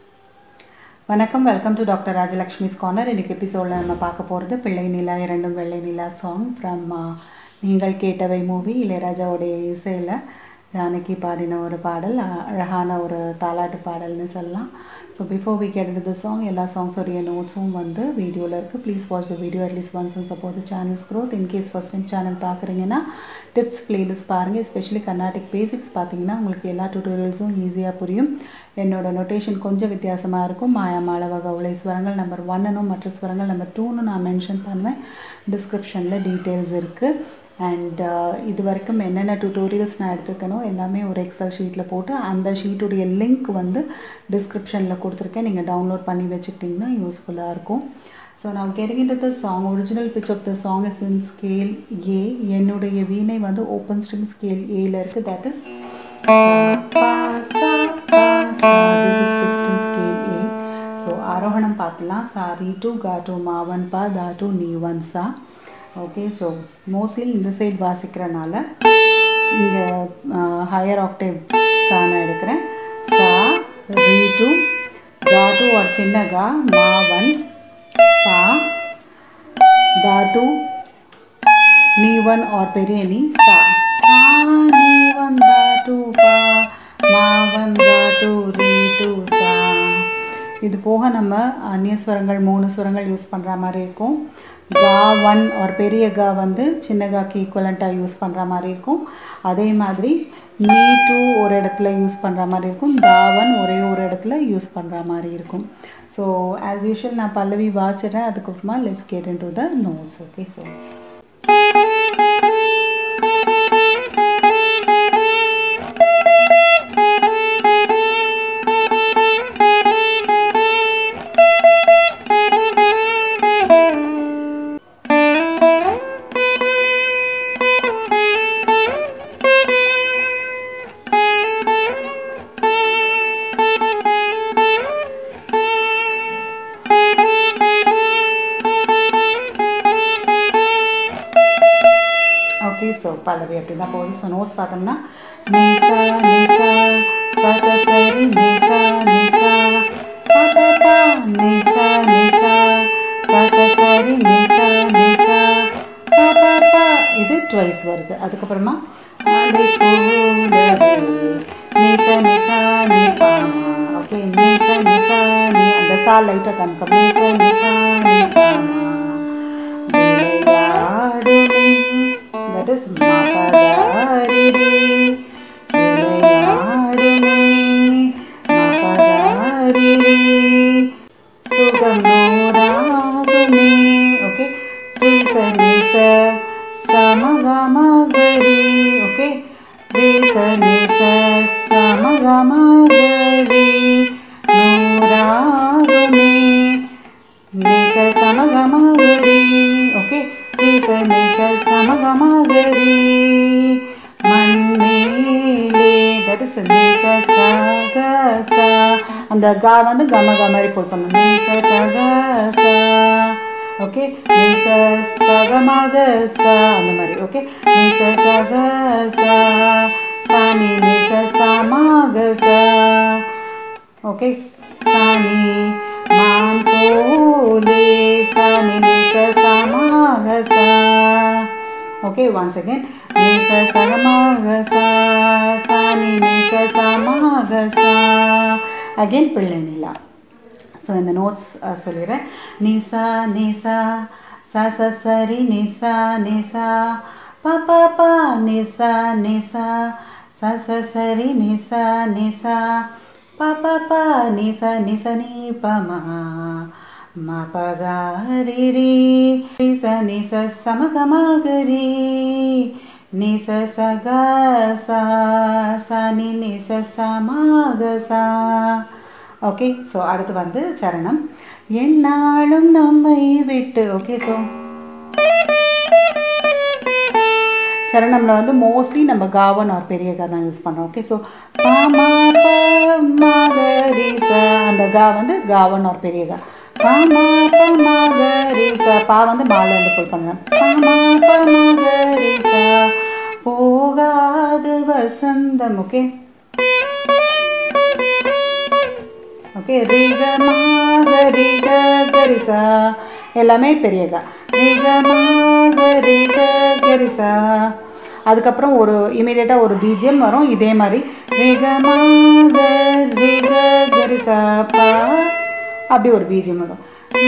வணக்கம் welcome to doctor Rajalakshmi's corner இன்னைக்கு எபிசோடில் நம்ம பார்க்க போகிறது பிள்ளை நிலா இரண்டும் வெள்ளை நிலா சாங் ஃப்ரம் நீங்கள் கேட்டவை மூவி இளையராஜாவுடைய இசையில் ஜானகி பாடின ஒரு பாடல் அ- அழகான ஒரு தாலாட்டு பாடல்னு சொல்லலாம் so before we get to the song எல்லா சாங்ஸோடைய நோட்ஸும் வந்து வீடியோவில் இருக்குது please watch the video at least once and support channel's growth in case first time channel பார்க்குறீங்கன்னா டிப்ஸ் பிளேலிஸ்ட் பாருங்கள் எஸ்பெஷலி கர்நாடிக் பேசிக்ஸ் பார்த்தீங்கன்னா உங்களுக்கு எல்லா டியூட்டோரியல்ஸும் ஈஸியாக புரியும் என்னோட நொட்டேஷன் கொஞ்சம் வித்தியாசமாக இருக்கும் மாயா மாளவ கவுளை ஸ்வரங்கள் நம்பர் ஒன்னும் மற்ற ஸ்வரங்கள் நம்பர் டூன்னு நான் மென்ஷன் பண்ணுவேன் டிஸ்கிரிப்ஷனில் டீட்டெயில்ஸ் இருக்குது அண்ட் இது வரைக்கும் என்னென்ன டியூட்டோரியல்ஸ் நான் எடுத்திருக்கேனோ எல்லாமே ஒரு எக்ஸல் ஷீட்டில் போட்டு அந்த ஷீட்டுடைய லிங்க் வந்து டிஸ்கிரிப்ஷனில் கொடுத்துருக்கேன் நீங்கள் டவுன்லோட் பண்ணி வச்சுக்கிட்டிங்கன்னா யூஸ்ஃபுல்லாக இருக்கும் ஸோ நான் getting into the song original pitch of the song is in scale A என்னுடைய வீணை வந்து ஓப்பன் ஸ்ட்ரிங் ஸ்கேல் ஏல இருக்குது that is this is fixed in scale A so ஆரோகணம் பார்க்கலாம் சா ரீ டூ கா டூ மாவன் பா தா டூ நீ ஒன் சா ஓகே ஸோ மோஸ்ட்லி இந்த சைடு வாசிக்கிறனால இங்கே ஹையர் ஆக்டேவ் சா நான் எடுக்கிறேன் சா ரீ டூ கா டூ ஒரு சின்ன கா மா ஒன் பா தா டூ நீ ஒன் ஆர் பெரிய நீ சா சா நீ ஒன் தா டூ பா மா ஒன் தா டூ ரீ டூ சா இது போக நம்ம அந்நிய ஸ்வரங்கள் மூணு ஸ்வரங்கள் யூஸ் பண்ணுற மாதிரி இருக்கும் கா ஒன் ஒரு பெரிய கா வந்து சின்ன காக்கு ஈக்குவலண்ட்டாக யூஸ் பண்ணுற மாதிரி இருக்கும் அதே மாதிரி நீ டூ ஒரு இடத்துல யூஸ் பண்ணுற மாதிரி இருக்கும் தா ஒன் ஒரே ஒரு இடத்துல யூஸ் பண்ணுற மாதிரி இருக்கும் ஸோ ஆஸ் யூஷுவல் நான் பல்லவி வாசிடுறேன் அதுக்கப்புறமா let's get in to the notes okay so okay so பல்லவி அப்படி தான் போகுது ஸோ நோட்ஸ் பார்த்தோம்னா நிசா நிசா ச ச சரி நிசா நிசா ப ப ப நிசா நிசா ச ச சரி நிசா நிசா ப ப ப இது ட்வைஸ் வருது அதுக்கப்புறமா அலை போலவே நிசா நிசா நீ பாமா ஓகே நிசா நிசா நீ அந்த சா லைட்டாக காமிக்கும் நிசா நிசா நீ பாமா விளையாடுமே that is மகதாரிரே விளையாடுமே மகதாரிரே சுகம் நூறாகுமே ஓகே ரீச நீச சமகமகரி ஓகே ரீச நீச சமகமகரி நூறாகுமே நிச சமகமகரி ஓகே நிச நிச சமகமகரி மண்மேலே தட் இஸ் நிச சக ச அந்த கா வந்து கம க மாதிரி போல் பண்ணணும் நிச சக ச ஓகே நிச சகமாக ச அந்த மாதிரி ஓகே நிச சக ச சாமி நிச சமாக ச ஓகே சாமி மான் போலே சாமி நிச சமாக சா ஓகே ஒன்ஸ் அகேன் நிச சகமாக சா சாமி நிச சமாக சா அகேன் பிள்ளை நிலா ஸோ இந்த நோட்ஸ் சொல்லிடுறேன் நிசா நிசா ச ச சரி நிசா நிசா ப ப ப நிசா நிசா ச ச சரி நிசா நிசா ப ப ப நிச நிச நீ ப ம ம ப க ரி ரி நிச நிச சம க ம க ரி நிச ச க ச ச நி நிச ச ம க ச ஓகே ஸோ அடுத்து வந்து சரணம் என்னாலும் நம்மை விட்டு ஓகே ஸோ சரணம்ல வந்து மோஸ்ட்லி நம்ம காவன் ஒரு பெரிய கா தான் யூஸ் பண்ணோம் ஓகே ஸோ பாமா மகரிச அந்த கா வந்து காவன் ஒரு பெரிய கா பாமா மகரிச பா வந்து மால இருந்து புல் பண்ணுறேன் பாமா மகரிச போகாது வசந்தம் ஓகே ஓகே ரிக மாக ரிக கரிசா எல்லாமே பெரிய கா ரிக மாக ரிக கரிசா அதுக்கப்புறம் ஒரு இமீடியட்டாக ஒரு பிஜிஎம் வரும் இதே மாதிரி ரிக மாக ரிக கரிசா பா அப்படி ஒரு பிஜிஎம் வரும்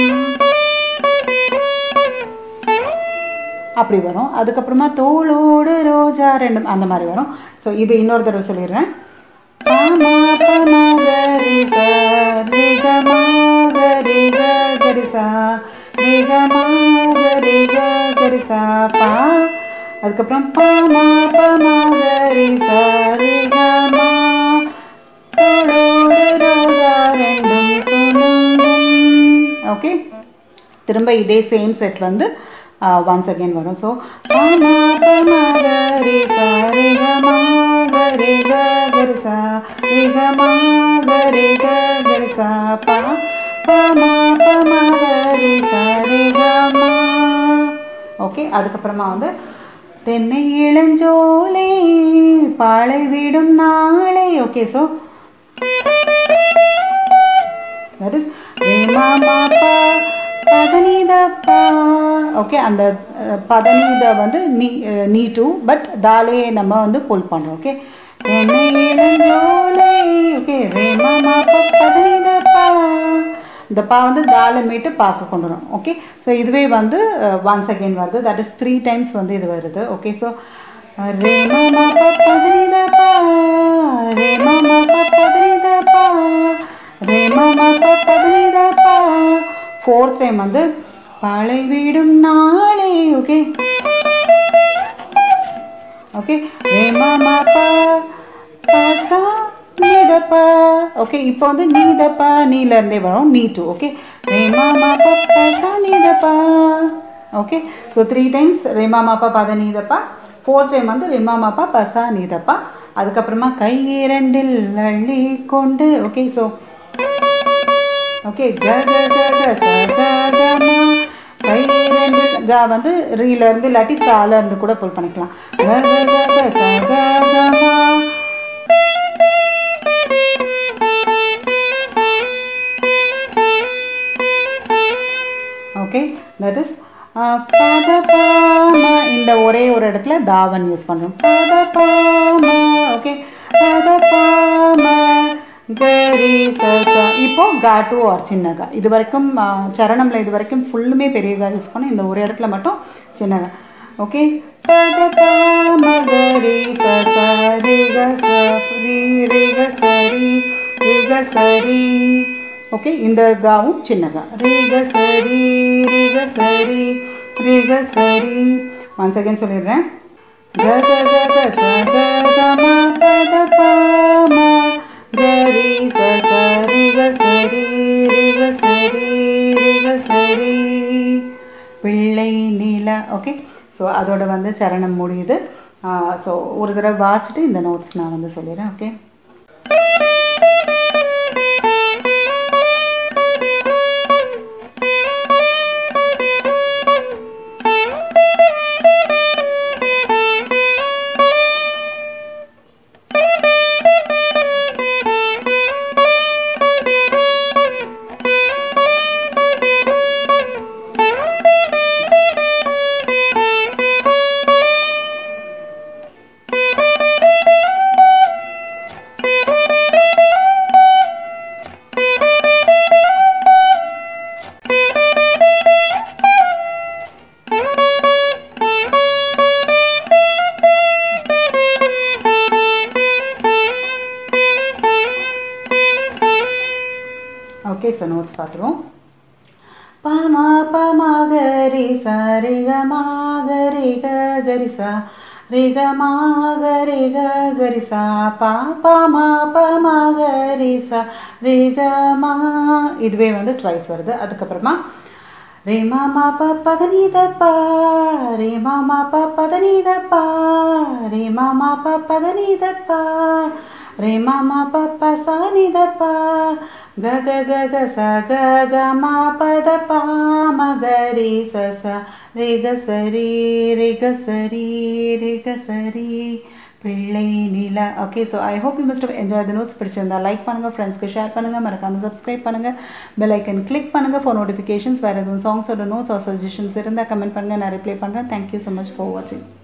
அப்படி வரும் அதுக்கப்புறமா தோளோடு ரோஜா ரெண்டு அந்த மாதிரி வரும் ஸோ இது இன்னொரு தடவை சொல்லிடுறேன் பாமா பமா கரி சா ரிக மாக ரிக கரி சா ரிக மாக ரிக கரி சா பா அதுக்கப்புறம் பாமா பமா கரி சா ரிக மா தோளோடு ரோஜா ரெண்டும் குலுங்கும் ஓகே திரும்ப இதே சேம் செட் வந்து ஒன்ஸ் அகேன் வரும் ஸோ பாமா பமா கரி சா ரிக மா கரி க கரி சா ரிக மா கரி க கரி சா பா பாமா பமா கரி சா ரிக மா ஓகே அதுக்கப்புறமா வந்து தென்னை இளஞ்சோலை பாலை விடும் நாளை ஓகே ஸோ that is ரேமா மாப்பா பதனிதப்பா ஓகே அந்த அஹ், பதனித வந்து நீ அஹ், நீ டூ பட் தாலே நம்ம வந்து புல் பண்ணுறோம் ஓகே என்னை இளஞ்சோலை ஓகே ரேமா மாப்பா பதனிதப்பா இந்த பா வந்து தாலை மீட்டு பார்க்க கொண்டு வரும் ஓகே ஸோ இதுவே வந்து ஒன்ஸ் அகெயின் வருது தட் இஸ் த்ரீ டைம்ஸ் வந்து இது வருது ஓகே ஸோ ரேமா மாப்பா பதனிதப்பா ரேமா மாப்பா பதனிதப்பா ரேமா மாப்பா பதனிதப்பா ஃபோர்த் டைம் வந்து பாலை வீடும் நாளே ஓகே ஓகே ரேமா மாப்பா பாசா நீதப்பா ஓகே இப்போ வந்து நீதப்பா நீல இருந்தே வரும் நீ டூ ஓகே ரேமா மாப்பா பாசா நீதப்பா ஓகே ஸோ த்ரீ டைம்ஸ் ரேமா மாப்பா பத நீதப்பா ஃபோர்த் டைம் வந்து ரேமா மாப்பா பசா நீதப்பா அதுக்கப்புறமா கை இரண்டில் அள்ளி கொண்டு ஓகே ஸோ ஓகே க க க க ச க க ம கை ரெண்டு க வந்து ரீல இருந்து இல்லாட்டி சால இருந்து கூட புல் பண்ணிக்கலாம் க க க க ச க க ம ஓகே தட் இஸ் பத பாம இந்த ஒரே ஒரு இடத்துல தாவன் யூஸ் பண்ணுறோம் பத பாம ஓகே பத பாம கரி சச இப்போ கா டூ ஆர் சின்ன கா இது வரைக்கும் ஆ, சரணம்ல இது வரைக்கும் ஃபுல்லுமே பெரிய கா யூஸ் பண்ணோம் இந்த ஒரு இடத்துல மட்டும் சின்ன கா ஓகே பத பாம கரி சச ரிக ச ரி ரிக சரி ரிக சரி ஓகே இந்த காவும் சின்னகா ரீக சரி ரீக சரி ரீக சரி ஒன்ஸ் அகைன் சொல்லிடுறேன் க க க க ச க க ம ப த ப ம க ரி ச ச ரிக சரி ரிக சரி ரிக சரி பிள்ளை நீல ஓகே ஸோ அதோட வந்து சரணம் முடியுது ஸோ ஒரு தடவை வாசிட்டு இந்த நோட்ஸ் நான் வந்து சொல்லிடுறேன் ஓகே ஓகே ஸோ நோட்ஸ் பார்த்துருவோம் பமா பமா கரி சா ரிக மா கரி க கரி சா ரிக மா கரி க கரி சா பா பமா பமா கரி சா ரிக மா இதுவே வந்து ட்வைஸ் வருது அதுக்கப்புறமா ரே மாமா ப பதனீதப்பா ரே மாமா ப பதனீதப்பா ரே மாமா ப பதனீதப்பா ரே மாமா ப பசானிதப்பா க க க க ச க க மா பத பா ம க ரி ச ச ரே க சரி ரே க சரி ரே க சரி பிள்ளை நிலா okay so I hope you must enjoy the notes பிடிச்சிருந்தா லைக் பண்ணுங்கள் ஃப்ரெண்ட்ஸ்க்கு ஷேர் பண்ணுங்கள் மறக்காமல் சப்ஸ்கிரைப் பண்ணுங்கள் பெல் ஐக்கன் கிளிக் பண்ணுங்கள் ஃபார் நோட்டிஃபிகேஷன்ஸ் வேறு எதுவும் சாங்ஸோட நோட்ஸ் ஆர் சஜஷன்ஸ் இருந்தால் கமெண்ட் பண்ணுங்கள் நான் ரிப்ளை பண்ணுறேன் தேங்க்யூ ஸோ மச் ஃபார் வாட்சிங்